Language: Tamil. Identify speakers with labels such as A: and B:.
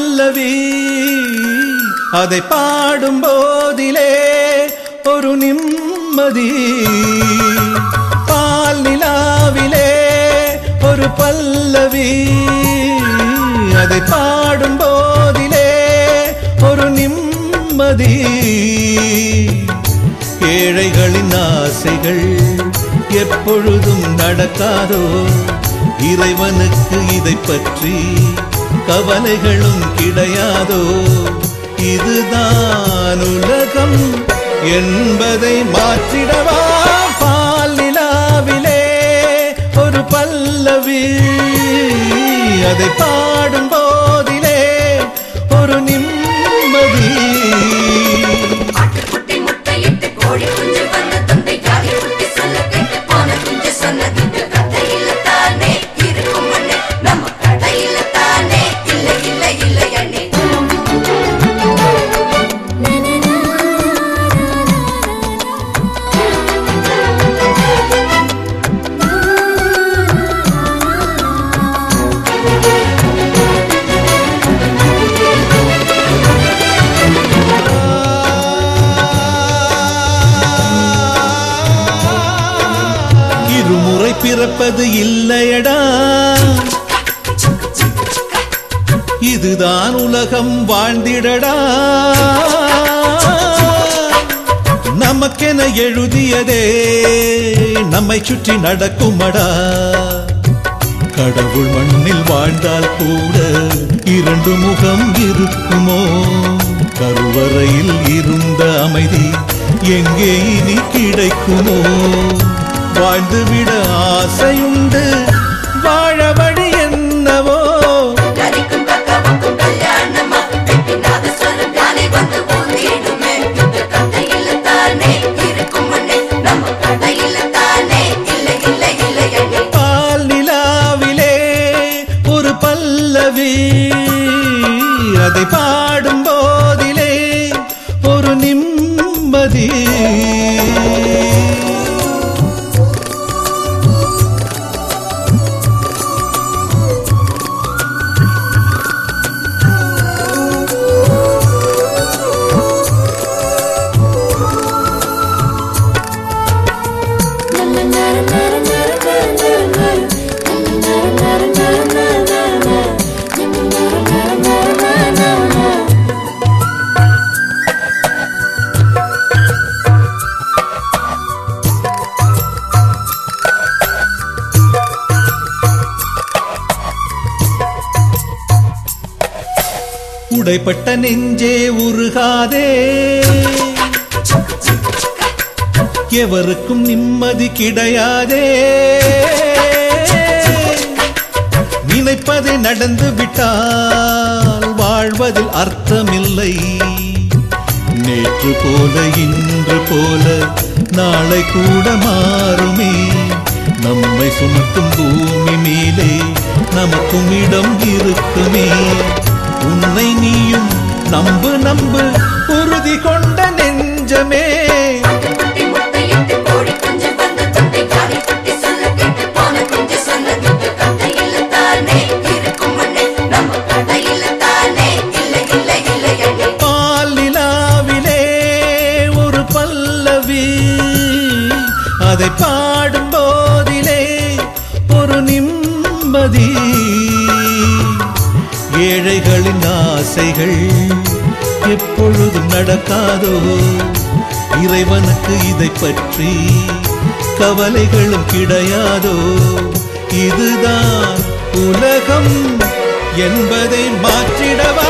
A: பல்லவி அதை பாடும் போதிலே ஒரு நிம்மதி பால் நிலாவிலே ஒரு பல்லவி அதை பாடும் போதிலே ஒரு நிம்மதி ஏழைகளின் ஆசைகள் எப்பொழுதும் நடக்காதோ இறைவனுக்கு இதை பற்றி கவலைகளும் கிடையாதோ இதுதான் உலகம் என்பதை மாற்றிடவா பால் நிலாவிலே ஒரு பல்லவி அதை பாடும் போதிலே ஒரு நிம்மதி
B: ஆட்டுக்குட்டி முட்டையிட்டு கோழி குஞ்சு வந்து தந்தை ஜாதி குட்டி சொல்ல கேட்டு போன குஞ்சு சொன்னது இந்த கதையில தானே இருக்கும் மண்ணே நம்ம கதையில தானே இல்ல இல்ல இல்ல அண்ணே
A: இருமுறை பிறப்பது இல்லையடா இதுதான் உலகம் வாழ்ந்திடடா நமக்கென எழுதியதே நம்மை சுற்றி நடக்குமடா கடவுள் மண்ணில் வாழ்ந்தால் கூட இரண்டு முகம் இருக்குமோ கருவறையில் இருந்த அமைதி எங்கே இனி கிடைக்குமோ வாழ்ந்துவிட ஆசையுண்டு வாழ வழி என்னவோ
B: கறிக்கும் கக்காவுக்கும் கல்யாணமா வெட்டினாத சொல்லும் யானை வந்து ஊதிடுமே இந்த கதையில தானே இருக்கும் மண்ணே நம்ம கதையில தானே இல்ல இல்ல இல்ல அண்ணே
A: பால் நிலாவிலே ஒரு பல்லவி அதை பாடும் போதிலே ஒரு நிம்மதி உடைப்பட்ட நெஞ்சே உருகாதே எவருக்கும் நிம்மதி கிடையாதே நினைப்பது நடந்து விட்டால் வாழ்வதில் அர்த்தமில்லை நேற்று போல இன்று போல நாளை கூட மாறுமே நம்மை சுமக்கும் பூமி மேலே நமக்கும் இடம் இருக்குமே உன்னை நீயும் நம்பு நம்பு உறுதி கொண்ட நெஞ்சமே
B: குட்டி முட்டையிட்டு கோழி குஞ்சு வந்து தந்தை ஜாதி குட்டி சொல்ல கேட்டு போன குஞ்சு சொன்னது இந்த கதையில தானே இருக்கும் மண்ணே நம்ம கதையில தானே இல்ல இல்ல இல்ல அண்ணே
A: பால் நிலாவிலே ஒரு பல்லவி அதை பாடும் போதிலே ஒரு நிம்மதி ஏழைகளின் ஆசைகள் எப்பொழுதும் நடக்காதோ இறைவனுக்கு இதை பற்றி கவலைகளும் கிடையாதோ இதுதான் உலகம் என்பதை மாற்றிடவா